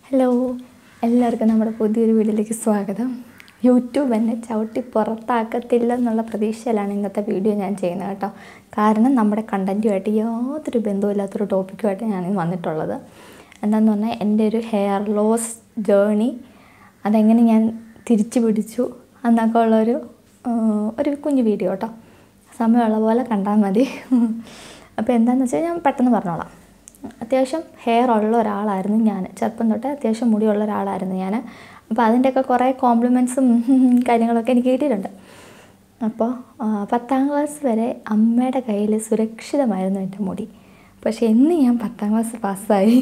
Hello എല്ലാവർക്കും നമ്മുടെ പുതിയൊരു വീഡിയോയിലേക്ക് സ്വാഗതം യൂട്യൂബ് എന്നെ ചവിട്ടി പുറത്താക്കത്തില്ല എന്നുള്ള പ്രതീക്ഷയിലാണ് ഇന്നത്തെ വീഡിയോ ഞാൻ ചെയ്യുന്നത് കേട്ടോ കാരണം നമ്മുടെ കണ്ടൻറ്റുമായിട്ട് യാതൊരു ബന്ധവുമില്ലാത്തൊരു ടോപ്പിക്കുമായിട്ട് ഞാൻ വന്നിട്ടുള്ളത് എന്താണെന്ന് പറഞ്ഞാൽ എൻ്റെ ഒരു ഹെയർ ലോസ് ജേണി അതെങ്ങനെ ഞാൻ തിരിച്ചു പിടിച്ചു എന്നൊക്കെ ഉള്ളൊരു ആ, ഒരു കുഞ്ഞു വീഡിയോ കേട്ടോ സമയമുള്ള പോലെ കണ്ടാൽ മതി അപ്പോൾ എന്താണെന്ന് വെച്ചാൽ ഞാൻ പെട്ടെന്ന് പറഞ്ഞോളാം അത്യാവശ്യം ഹെയർ ഉള്ള ഒരാളായിരുന്നു ഞാൻ ചെറുപ്പം തൊട്ടേ അത്യാവശ്യം മുടിയുള്ള ഒരാളായിരുന്നു ഞാൻ അപ്പോൾ അതിൻ്റെയൊക്കെ കുറേ കോംപ്ലിമെൻറ്റ്സും കാര്യങ്ങളൊക്കെ എനിക്ക് കിട്ടിയിട്ടുണ്ട് അപ്പോൾ ആ, പത്താം ക്ലാസ് വരെ അമ്മയുടെ കയ്യിൽ സുരക്ഷിതമായിരുന്നു എൻ്റെ മുടി പക്ഷേ എന്ന് ഞാൻ പത്താം ക്ലാസ് പാസ്സായി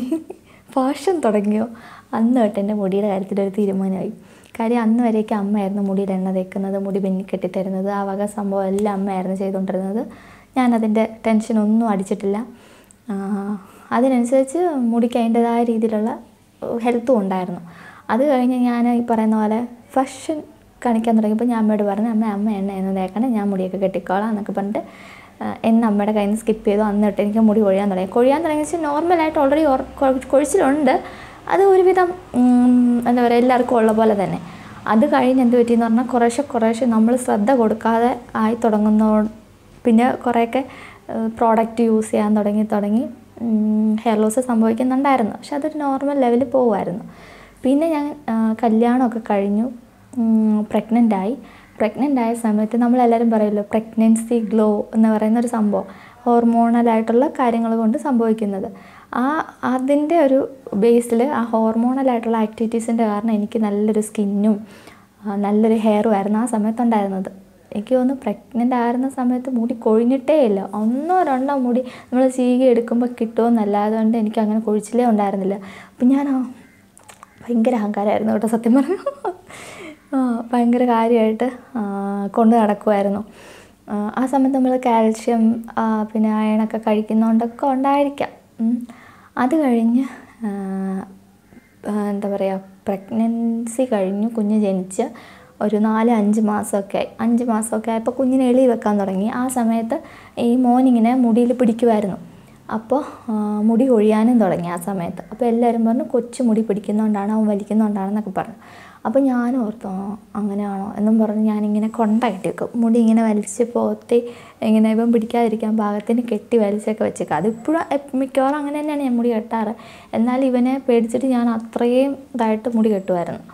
ഫാഷൻ തുടങ്ങിയോ അന്ന് തൊട്ട് എൻ്റെ മുടിയുടെ കാര്യത്തിൽ ഒരു തീരുമാനമായി കാര്യം അന്ന് വരെയൊക്കെ അമ്മയായിരുന്നു മുടിയിൽ എണ്ണ തേക്കുന്നത് മുടി പിന്നി കെട്ടിത്തരുന്നത് ആ വക സംഭവം എല്ലാം അമ്മയായിരുന്നു ചെയ്തുകൊണ്ടിരുന്നത് ഞാനതിൻ്റെ ടെൻഷനൊന്നും അടിച്ചിട്ടില്ല ആ, അതിനനുസരിച്ച് മുടിക്ക് അതിൻ്റെതായ രീതിയിലുള്ള ഹെൽത്തും ഉണ്ടായിരുന്നു അത് കഴിഞ്ഞ് ഞാൻ ഈ പറയുന്ന പോലെ ഫാഷൻ കാണിക്കാൻ തുടങ്ങിയപ്പോൾ ഞാൻ അമ്മയോട് പറഞ്ഞു അമ്മ അമ്മ എണ്ണ എന്ന് തേക്കണം ഞാൻ മുടിയൊക്കെ കെട്ടിക്കോളാം എന്നൊക്കെ പറഞ്ഞിട്ട് ആ, എന്നെ അമ്മയുടെ കയ്യിൽ നിന്ന് സ്കിപ്പ് ചെയ്തു അന്നിട്ട് എനിക്ക് മുടി കൊഴിയാൻ തുടങ്ങി കൊഴിയാൻ തുടങ്ങി വെച്ചാൽ നോർമലായിട്ട് ഓൾറെഡി കൊഴിച്ചിലുണ്ട് അത് ഒരുവിധം ഉം, എന്താ പറയുക എല്ലാവർക്കും ഉള്ള പോലെ തന്നെ അത് കഴിഞ്ഞ് എന്ത് പറ്റിയെന്ന് പറഞ്ഞാൽ കുറേശ്ശെ കുറേശ്ശെ നമ്മൾ ശ്രദ്ധ കൊടുക്കാതെ ആയി തുടങ്ങുന്ന പിന്നെ കുറേയൊക്കെ പ്രോഡക്റ്റ് യൂസ് ചെയ്യാൻ തുടങ്ങി തുടങ്ങി ഹെയർ ലോസ് സംഭവിക്കുന്നുണ്ടായിരുന്നു പക്ഷെ അതൊരു നോർമൽ ലെവലിൽ പോകുമായിരുന്നു പിന്നെ ഞാൻ ആ, കല്യാണമൊക്കെ കഴിഞ്ഞു പ്രഗ്നൻ്റ് ആയി പ്രഗ്നൻ്റ് ആയ സമയത്ത് നമ്മളെല്ലാവരും പറയുമല്ലോ പ്രഗ്നൻസി ഗ്ലോ എന്ന് പറയുന്ന ഒരു സംഭവം ഹോർമോണലായിട്ടുള്ള കാര്യങ്ങൾ കൊണ്ട് സംഭവിക്കുന്നത് ആ അതിൻ്റെ ഒരു ബേസിൽ ആ ഹോർമോണലായിട്ടുള്ള ആക്ടിവിറ്റീസിൻ്റെ കാരണം എനിക്ക് നല്ലൊരു സ്കിന്നും നല്ലൊരു ഹെയറും ആയിരുന്നു ആ സമയത്തുണ്ടായിരുന്നത് എനിക്ക് തോന്നുന്നു പ്രഗ്നൻ്റ് ആയിരുന്ന സമയത്ത് മുടി കൊഴിഞ്ഞിട്ടേ ഇല്ല ഒന്നോ രണ്ടോ മുടി നമ്മൾ ചീകി എടുക്കുമ്പോൾ കിട്ടുമെന്നല്ലാതെ കൊണ്ട് എനിക്ക് അങ്ങനെ കൊഴിച്ചിലേ ഉണ്ടായിരുന്നില്ല അപ്പം ഞാൻ ആ, ഭയങ്കര അഹങ്കാരമായിരുന്നു കേട്ടോ സത്യം പറഞ്ഞു ആ, ഭയങ്കര കാര്യമായിട്ട് കൊണ്ട് നടക്കുമായിരുന്നു ആ, ആ സമയത്ത് നമ്മൾ കാൽഷ്യം ആ, പിന്നെ അയണൊക്കെ കഴിക്കുന്നതുകൊണ്ടൊക്കെ ഉണ്ടായിരിക്കാം ഉം. അത് കഴിഞ്ഞ് ആ, ആ, എന്താ പറയുക പ്രഗ്നൻസി കഴിഞ്ഞു കുഞ്ഞ് ജനിച്ച് ഒരു നാല് അഞ്ച് മാസമൊക്കെ ആയി അഞ്ച് മാസമൊക്കെ ആയപ്പോൾ കുഞ്ഞിനെ എളി വെക്കാൻ തുടങ്ങി ആ സമയത്ത് ഈ മോനിങ്ങനെ മുടിയിൽ പിടിക്കുമായിരുന്നു അപ്പോൾ ആ, മുടി കൊഴിയാനും തുടങ്ങി ആ സമയത്ത് അപ്പോൾ എല്ലാവരും പറഞ്ഞു കൊച്ചു മുടി പിടിക്കുന്നതുകൊണ്ടാണ് അവൻ വലിക്കുന്നതുകൊണ്ടാണെന്നൊക്കെ പറഞ്ഞു അപ്പോൾ ഞാനും ഓർത്തു "ആ, അങ്ങനെയാണോ എന്നും പറഞ്ഞ് ഞാനിങ്ങനെ കൊണ്ട കെട്ടി വെക്കും മുടി ഇങ്ങനെ വലിച്ച് പോത്തി ഇങ്ങനെ ഇവൻ പിടിക്കാതിരിക്കാൻ പാകത്തിന് കെട്ടി വലിച്ചൊക്കെ വെച്ചേക്കാം അതിപ്പോഴും എപ്- മിക്കവാറും അങ്ങനെ തന്നെയാണ് ഞാൻ മുടി കെട്ടാറ് എന്നാൽ ഇവനെ പേടിച്ചിട്ട് ഞാൻ അത്രയും ഇതായിട്ട് മുടി കെട്ടുമായിരുന്നു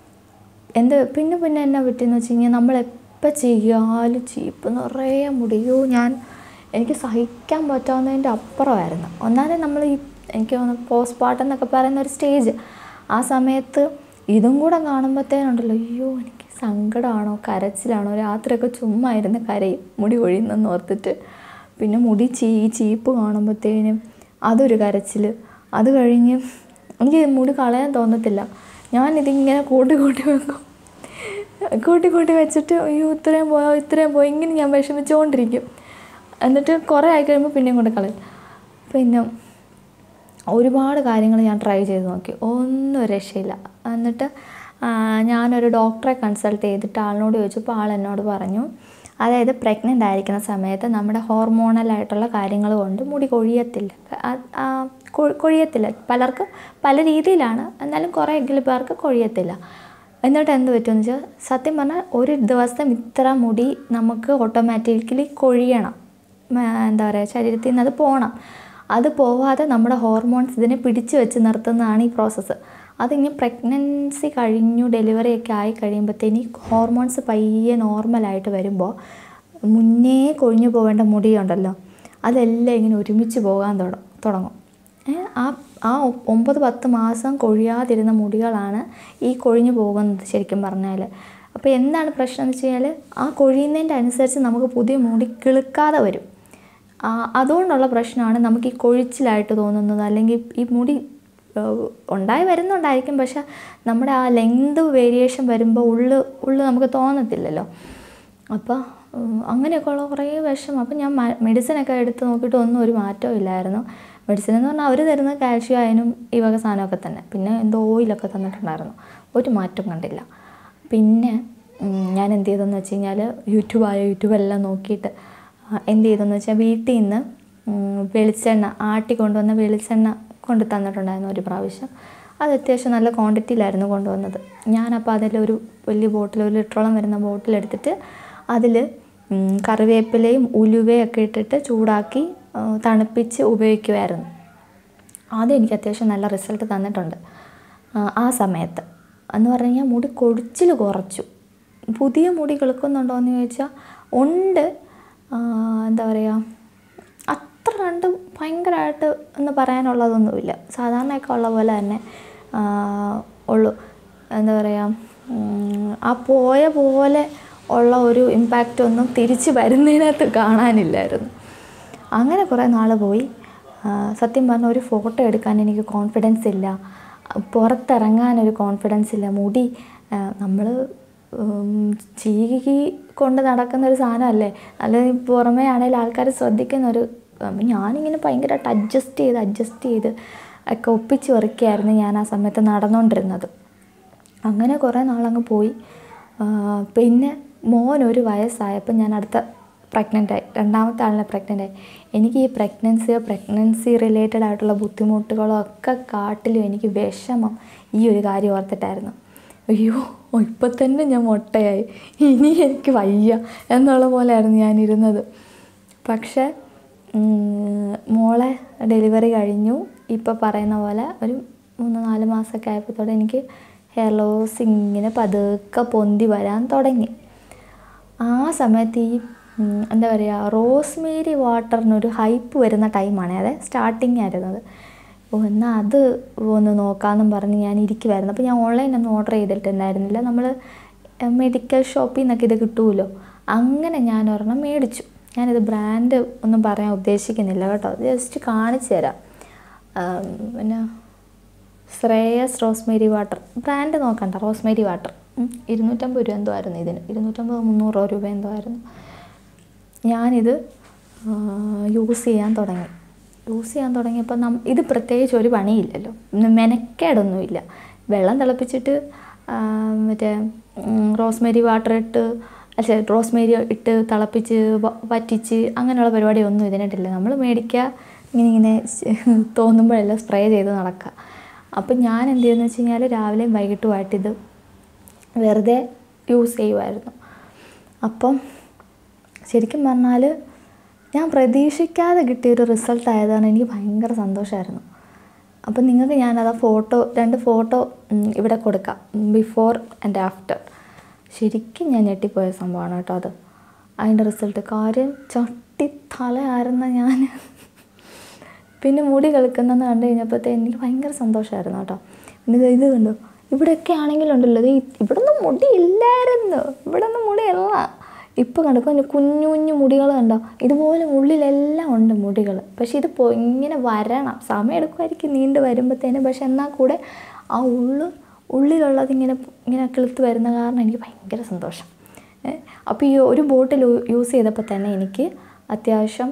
എന്ത് പിന്നെ പിന്നെ എന്നാ പറ്റിയെന്ന് വെച്ച് കഴിഞ്ഞാൽ നമ്മൾ എപ്പോൾ ചെയ്യാലും ചീപ്പ് നിറയെ മുടിയോ ഞാൻ എനിക്ക് സഹിക്കാൻ പറ്റാവുന്നതിൻ്റെ അപ്പുറമായിരുന്നു ഒന്നാമത് നമ്മൾ ഈ എനിക്ക് തോന്നുന്നു പോസ്റ്റ് പാർട്ടം എന്നൊക്കെ പറയുന്ന ഒരു സ്റ്റേജ് ആ സമയത്ത് ഇതും കൂടെ കാണുമ്പോഴത്തേനുണ്ടല്ലോ അയ്യോ എനിക്ക് സങ്കടമാണോ കരച്ചിലാണോ രാത്രിയൊക്കെ ചുമ്മാ ഇരുന്ന് കരയും മുടി ഒഴിയുന്നെന്ന് ഓർത്തിട്ട് പിന്നെ മുടി ചീ ചീപ്പ് കാണുമ്പോഴത്തേനും അതൊരു കരച്ചിൽ അത് കഴിഞ്ഞ് എനിക്ക് മുടി കളയാൻ തോന്നത്തില്ല ഞാനിതിങ്ങനെ കൂട്ടി കൂട്ടി വെക്കും കൂട്ടി കൂട്ടി വെച്ചിട്ട് അയ്യോ ഇത്രയും പോയോ ഇത്രയും പോയോ ഇങ്ങനെ ഞാൻ വിഷമിച്ചുകൊണ്ടിരിക്കും എന്നിട്ട് കുറേ ആയി കഴിയുമ്പോൾ പിന്നെയും കൊണ്ട് കളയും പിന്നെ ഒരുപാട് കാര്യങ്ങൾ ഞാൻ ട്രൈ ചെയ്ത് നോക്കി ഒന്നും രക്ഷയില്ല എന്നിട്ട് ആ, ഞാനൊരു ഡോക്ടറെ കൺസൾട്ട് ചെയ്തിട്ട് ആളിനോട് ചോദിച്ചപ്പോൾ ആൾ എന്നോട് പറഞ്ഞു അതായത് പ്രഗ്നൻ്റ് ആയിരിക്കുന്ന സമയത്ത് നമ്മുടെ ഹോർമോണലായിട്ടുള്ള കാര്യങ്ങൾ കൊണ്ട് മുടി കൊഴിയത്തില്ല ആ- ആ, കൊ- കൊഴിയത്തില്ല പലർക്കും പല രീതിയിലാണ് എന്നാലും കുറേ എങ്കിലും പേർക്ക് കൊഴിയത്തില്ല എന്നിട്ട് എന്ത് പറ്റുമെന്ന് വെച്ചാൽ സത്യം പറഞ്ഞാൽ ഒരു ദിവസം ഇത്ര മുടി നമുക്ക് ഓട്ടോമാറ്റിക്കലി കൊഴിയണം മ, എന്താ പറയുക ശരീരത്തിൽ നിന്ന് അത് പോകണം അത് പോവാതെ നമ്മുടെ ഹോർമോൺസ് ഇതിനെ പിടിച്ചു വെച്ച് നിർത്തുന്നതാണ് ഈ പ്രോസസ്സ് അതിങ്ങനെ പ്രഗ്നൻസി കഴിഞ്ഞു ഡെലിവറി ഒക്കെ ആയി കഴിയുമ്പോഴത്തേന് ഹോർമോൺസ് പയ്യെ നോർമലായിട്ട് വരുമ്പോൾ മുന്നേ കൊഴിഞ്ഞു പോകേണ്ട മുടിയുണ്ടല്ലോ അതെല്ലാം ഇങ്ങനെ ഒരുമിച്ച് പോകാൻ തുട- തുടങ്ങും ഏ, ആ ആ ഒ- ഒമ്പത് പത്ത് മാസം കൊഴിയാതിരുന്ന മുടികളാണ് ഈ കൊഴിഞ്ഞു പോകുന്നത് ശരിക്കും പറഞ്ഞാൽ അപ്പോൾ എന്താണ് പ്രശ്നം എന്ന് വെച്ച് കഴിഞ്ഞാൽ ആ കൊഴിയുന്നതിൻ്റെ അനുസരിച്ച് നമുക്ക് പുതിയ മുടി കിളുക്കാതെ വരും ആ, അതുകൊണ്ടുള്ള പ്രശ്നമാണ് നമുക്ക് ഈ കൊഴിച്ചിലായിട്ട് തോന്നുന്നത് അല്ലെങ്കിൽ ഈ മുടി ഏഹ്, ഉണ്ടായി വരുന്നുണ്ടായിരിക്കും പക്ഷെ നമ്മുടെ ആ ലെങ്ത് വേരിയേഷൻ വരുമ്പോൾ ഉള്ളു ഉള്ളു നമുക്ക് തോന്നത്തില്ലല്ലോ അപ്പോൾ ഉം, അങ്ങനെയൊക്കെ ഉള്ള കുറേ വിഷമം അപ്പം ഞാൻ മെഡിസിനൊക്കെ എടുത്ത് നോക്കിയിട്ട് ഒന്നും ഒരു മാറ്റവും ഇല്ലായിരുന്നു മെഡിസിൻ എന്ന് പറഞ്ഞാൽ അവർ തരുന്നത് കാൽഷ്യം അയനും ഈ വക സാധനമൊക്കെ തന്നെ പിന്നെ എന്തോ ഓയിലൊക്കെ തന്നിട്ടുണ്ടായിരുന്നു ഒരു മാറ്റം കണ്ടില്ല പിന്നെ ഉം, ഞാൻ എന്ത് ചെയ്തെന്ന് വെച്ച് കഴിഞ്ഞാൽ യൂട്യൂബായ യൂട്യൂബെല്ലാം നോക്കിയിട്ട് ആ, എന്ത് ചെയ്തെന്ന് വെച്ചാൽ വീട്ടിൽ നിന്ന് ഉം, വെളിച്ചെണ്ണ ആട്ടി കൊണ്ടുവന്ന വെളിച്ചെണ്ണ കൊണ്ട് തന്നിട്ടുണ്ടായിരുന്നു ഒരു പ്രാവശ്യം അത് അത്യാവശ്യം നല്ല ക്വാണ്ടിറ്റിയിലായിരുന്നു കൊണ്ടുവന്നത് ഞാനപ്പോൾ അതിലൊരു വലിയ ബോട്ടിൽ ഒരു ലിറ്ററോളം വരുന്ന ബോട്ടിലെടുത്തിട്ട് അതിൽ കറിവേപ്പിലയും ഉലുവയൊക്കെ ഇട്ടിട്ട് ചൂടാക്കി ആ, തണുപ്പിച്ച് ഉപയോഗിക്കുമായിരുന്നു ആദ്യം എനിക്ക് അത്യാവശ്യം നല്ല റിസൾട്ട് തന്നിട്ടുണ്ട് ആ, ആ സമയത്ത് എന്ന് പറഞ്ഞു കഴിഞ്ഞാൽ മുടി കൊടിച്ചിൽ കുറച്ചു പുതിയ മുടി കിളുക്കുന്നുണ്ടോ എന്ന് ചോദിച്ചാൽ ഉണ്ട് ആ, എന്താ പറയുക അത്ര കണ്ട് ഭയങ്കരമായിട്ട് എന്ന് പറയാനുള്ളതൊന്നുമില്ല സാധാരണയൊക്കെ ഉള്ള പോലെ തന്നെ ആ, ഉള്ളു എന്താ പറയുക ഉം, ആ പോയ പോലെ ഉള്ള ഒരു ഇമ്പാക്റ്റ് ഒന്നും തിരിച്ച് വരുന്നതിനകത്ത് കാണാനില്ലായിരുന്നു അങ്ങനെ കുറേ നാൾ പോയി ആ, സത്യം പറഞ്ഞ ഒരു ഫോട്ടോ എടുക്കാൻ എനിക്ക് കോൺഫിഡൻസ് ഇല്ല പുറത്തിറങ്ങാനൊരു കോൺഫിഡൻസ് ഇല്ല മുടി നമ്മൾ ചീകി കൊണ്ട് നടക്കുന്ന ഒരു സാധനമല്ലേ അല്ലെങ്കിൽ പുറമേ ആണെങ്കിലും ആൾക്കാർ ശ്രദ്ധിക്കുന്ന ഒരു അപ്പം ഞാനിങ്ങനെ ഭയങ്കരമായിട്ട് അഡ്ജസ്റ്റ് ചെയ്ത് അഡ്ജസ്റ്റ് ചെയ്ത് ഒക്കെ ഒപ്പിച്ച് വെറുക്കുകയായിരുന്നു ഞാൻ ആ സമയത്ത് നടന്നുകൊണ്ടിരുന്നത് അങ്ങനെ കുറേ നാളങ്ങ് പോയി ആ, പിന്നെ മോൻ ഒരു വയസ്സായപ്പോൾ ഞാൻ അടുത്ത pregnant ആയി രണ്ടാമത്തെ ആളിനെ pregnant ആയി എനിക്ക് ഈ പ്രഗ്നൻസിയോ പ്രഗ്നൻസി റിലേറ്റഡ് ആയിട്ടുള്ള ബുദ്ധിമുട്ടുകളോ ഒക്കെ കാട്ടിലും എനിക്ക് വിഷമം ഈ ഒരു കാര്യം ഓർത്തിട്ടായിരുന്നു അയ്യോ ഇപ്പം തന്നെ ഞാൻ മുട്ടയായി ഇനി എനിക്ക് വയ്യ എന്നുള്ള പോലെയായിരുന്നു ഞാൻ ഇരുന്നത് പക്ഷേ ഉം, മോളെ ഡെലിവറി കഴിഞ്ഞു ഇപ്പോൾ പറയുന്ന പോലെ ഒരു മൂന്ന് നാല് മാസമൊക്കെ ആയപ്പോഴത്തോടെ എനിക്ക് ഹെയർ ലോസ് ഇങ്ങനെ പതുക്കെ പൊന്തി വരാൻ തുടങ്ങി ആ സമയത്ത് ഈ ഉം, എന്താ പറയുക റോസ്മേരി വാട്ടറിനൊരു ഹൈപ്പ് വരുന്ന ടൈമാണ് അതെ സ്റ്റാർട്ടിങ് ആയിരുന്നത് ഓ എന്നാൽ അത് ഒന്ന് നോക്കാമെന്നും പറഞ്ഞ് ഞാൻ ഇരിക്കുമായിരുന്നു അപ്പോൾ ഞാൻ ഓൺലൈനൊന്നും ഓർഡർ ചെയ്തിട്ടുണ്ടായിരുന്നില്ല നമ്മൾ മെഡിക്കൽ ഷോപ്പിൽ നിന്നൊക്കെ ഇത് കിട്ടുമല്ലോ അങ്ങനെ ഞാൻ ഒരെണ്ണം മേടിച്ചു ഞാനിത് ബ്രാൻഡ് ഒന്നും പറയാൻ ഉദ്ദേശിക്കുന്നില്ല കേട്ടോ ജസ്റ്റ് കാണിച്ചു തരാം ആം, പിന്നെ ശ്രേയസ് റോസ്മേരി വാട്ടർ ബ്രാൻഡ് നോക്കണ്ട റോസ്മേരി വാട്ടർ ഉം, ഇരുന്നൂറ്റമ്പത് രൂപ എന്തോ ആയിരുന്നു ഇതിന് ഇരുന്നൂറ്റമ്പത് മുന്നൂറോ രൂപ എന്തോ ആയിരുന്നു ഞാനിത് യൂസ് ചെയ്യാൻ തുടങ്ങി യൂസ് ചെയ്യാൻ തുടങ്ങിയപ്പോൾ നം ഇത് പ്രത്യേകിച്ച് ഒരു പണിയില്ലല്ലോ ഇന്ന് മെനക്കേടൊന്നുമില്ല വെള്ളം തിളപ്പിച്ചിട്ട് ആ, മറ്റേ ഉം, റോസ്മേരി വാട്ടർ ഇട്ട് അല്ല റോസ്മേരി ഇട്ട് തിളപ്പിച്ച് വ- വറ്റിച്ച് അങ്ങനെയുള്ള പരിപാടിയൊന്നും ഇതിനായിട്ടില്ല നമ്മൾ മേടിക്കുക ഇങ്ങനെ ഇങ്ങനെ തോന്നുമ്പോഴെല്ലാം സ്പ്രേ ചെയ്ത് നടക്കുക അപ്പം ഞാൻ എന്ത് ചെയ്യുന്നത് വെച്ച് കഴിഞ്ഞാൽ രാവിലെയും വൈകിട്ടുമായിട്ട് ഇത് വെറുതെ യൂസ് ചെയ്യുമായിരുന്നു അപ്പം ശരിക്കും പറഞ്ഞാൽ ഞാൻ പ്രതീക്ഷിക്കാതെ കിട്ടിയൊരു റിസൾട്ട് ആയതാണ് എനിക്ക് ഭയങ്കര സന്തോഷമായിരുന്നു അപ്പം നിങ്ങൾക്ക് ഞാനത് ഫോട്ടോ രണ്ട് ഫോട്ടോ ഇവിടെ കൊടുക്കാം ബിഫോർ ആൻഡ് ആഫ്റ്റർ ശരിക്കും ഞാൻ ഞെട്ടിപ്പോയ സംഭവമാണ് കേട്ടോ അത് അതിൻ്റെ റിസൾട്ട് കാര്യം ചട്ടി തലയായിരുന്ന ഞാൻ പിന്നെ മുടി കളിക്കുന്നെന്ന് കണ്ടു കഴിഞ്ഞപ്പോഴത്തേ എനിക്ക് ഭയങ്കര സന്തോഷമായിരുന്നു കേട്ടോ പിന്നെ ദേ ഇത് കണ്ടു ഇവിടെയൊക്കെ ആണെങ്കിലുണ്ടല്ലോ ദേ ഇവിടെ ഒന്നും മുടി ഇല്ലായിരുന്നു ഇവിടെ ഒന്നും മുടിയല്ല ഇപ്പോൾ കണ്ടു കുഞ്ഞു കുഞ്ഞു കുഞ്ഞു മുടികൾ കണ്ടോ ഇതുപോലെ ഉള്ളിലെല്ലാം ഉണ്ട് മുടികൾ പക്ഷെ ഇത് പൊ- ഇങ്ങനെ വരണം സമയം എടുക്കുമായിരിക്കും നീണ്ടു വരുമ്പോഴത്തേനും പക്ഷെ എന്നാൽ കൂടെ ആ ഉള്ളു ഉള്ളിലുള്ളത് ഇങ്ങനെ ഇങ്ങനെ കിളുത്ത് വരുന്ന കാരണം എനിക്ക് ഭയങ്കര സന്തോഷം അപ്പോൾ ഈ ഒരു ബോട്ടിൽ യൂസ് ചെയ്തപ്പോൾ തന്നെ എനിക്ക് അത്യാവശ്യം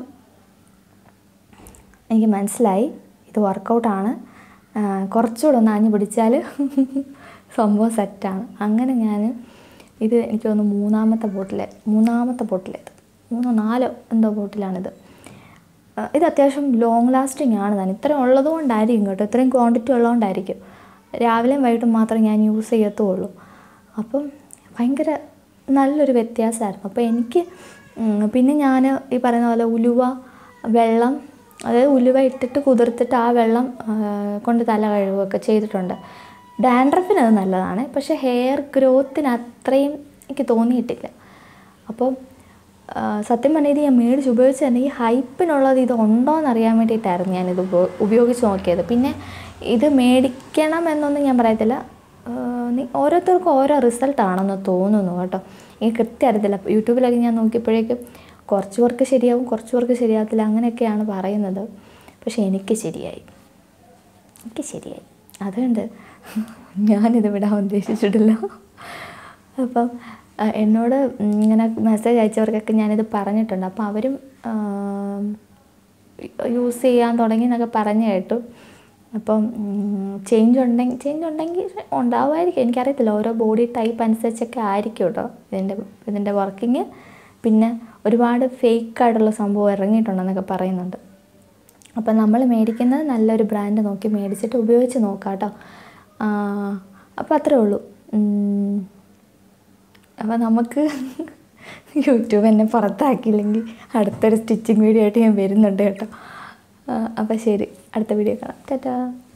എനിക്ക് മനസ്സിലായി ഇത് വർക്കൗട്ടാണ് കുറച്ചുകൂടെ ഒന്ന് ആഞ്ഞു പിടിച്ചാൽ സംഭവം സെറ്റാണ് അങ്ങനെ ഞാൻ ഇത് എനിക്ക് തോന്നുന്നു മൂന്നാമത്തെ ബോട്ടിൽ മൂന്നാമത്തെ ബോട്ടിലേത് മൂന്നോ നാലോ എന്തോ ബോട്ടിലാണിത് ആ, ഇത് അത്യാവശ്യം ലോങ് ലാസ്റ്റിംഗ് ആണ് താൻ ഇത്രയും ഉള്ളത് കൊണ്ടായിരിക്കും കേട്ടോ ഇത്രയും ക്വാണ്ടിറ്റി ഉള്ളതുകൊണ്ടായിരിക്കും രാവിലെയും വൈകിട്ടും മാത്രമേ ഞാൻ യൂസ് ചെയ്യത്തുള്ളൂ അപ്പം ഭയങ്കര നല്ലൊരു വ്യത്യാസമായിരുന്നു അപ്പോൾ എനിക്ക് ഉം, പിന്നെ ഞാൻ ഈ പറയുന്ന പോലെ ഉലുവ വെള്ളം അതായത് ഉലുവ ഇട്ടിട്ട് കുതിർത്തിട്ട് ആ വെള്ളം ആ, കൊണ്ട് തല കഴുകുകയൊക്കെ ചെയ്തിട്ടുണ്ട് ഡാൻഡ്രഫിന് അത് നല്ലതാണ് പക്ഷേ ഹെയർ ഗ്രോത്തിന് അത്രയും എനിക്ക് തോന്നിയിട്ടില്ല അപ്പം ആ, സത്യം പറഞ്ഞാൽ ഇത് ഞാൻ മേടിച്ച് ഉപയോഗിച്ച് തന്നെ ഈ ഹൈപ്പിനുള്ളത് ഇത് ഉണ്ടോ എന്ന് അറിയാൻ വേണ്ടിയിട്ടായിരുന്നു ഞാനിത് ഉപ- ഉപയോഗിച്ച് നോക്കിയത് പിന്നെ ഇത് മേടിക്കണം എന്നൊന്നും ഞാൻ പറയത്തില്ല ആ, നി- ഓരോരുത്തർക്കും ഓരോ റിസൾട്ടാണെന്ന് തോന്നുന്നു കേട്ടോ എനിക്ക് കൃത്യം അറിയത്തില്ല യൂട്യൂബിലൊക്കെ ഞാൻ നോക്കിയപ്പോഴേക്കും കുറച്ച് പേർക്ക് ശരിയാവും കുറച്ച് പേർക്ക് ശരിയാകത്തില്ല അങ്ങനെയൊക്കെയാണ് പറയുന്നത് പക്ഷേ എനിക്ക് ശരിയായി എനിക്ക് ശരിയായി അതുകൊണ്ട് ഞാനിത് വിടാൻ ഉദ്ദേശിച്ചിട്ടില്ല അപ്പം ആ, എന്നോട് ഉം, ഇങ്ങനെ മെസ്സേജ് അയച്ചവർക്കൊക്കെ ഞാനിത് പറഞ്ഞിട്ടുണ്ട് അപ്പം അവരും യൂസ് ചെയ്യാൻ തുടങ്ങി എന്നൊക്കെ പറഞ്ഞു കേട്ടു അപ്പം ചേഞ്ച് ഉണ്ടെങ്കിൽ ചേഞ്ച് ഉണ്ടെങ്കിൽ ഉണ്ടാവുമായിരിക്കും എനിക്കറിയത്തില്ല ഓരോ ബോഡി ടൈപ്പ് അനുസരിച്ചൊക്കെ ആയിരിക്കും കേട്ടോ ഇതിൻ്റെ ഇതിൻ്റെ വർക്കിങ് പിന്നെ ഒരുപാട് ഫേക്ക് ആയിട്ടുള്ള സംഭവം ഇറങ്ങിയിട്ടുണ്ടെന്നൊക്കെ പറയുന്നുണ്ട് അപ്പം നമ്മൾ മേടിക്കുന്നത് നല്ലൊരു ബ്രാൻഡ് നോക്കി മേടിച്ചിട്ട് ഉപയോഗിച്ച് നോക്കാം കേട്ടോ അപ്പോൾ അത്രേ ഉള്ളൂ ഉം. അപ്പോൾ നമുക്ക് യൂട്യൂബ് എന്നെ പുറത്താക്കിയില്ലെങ്കിൽ അടുത്തൊരു സ്റ്റിച്ചിങ് വീഡിയോ ആയിട്ട് ഞാൻ വരുന്നുണ്ട് കേട്ടോ അപ്പോൾ ശരി അടുത്ത വീഡിയോ കാണാം ടാറ്റാ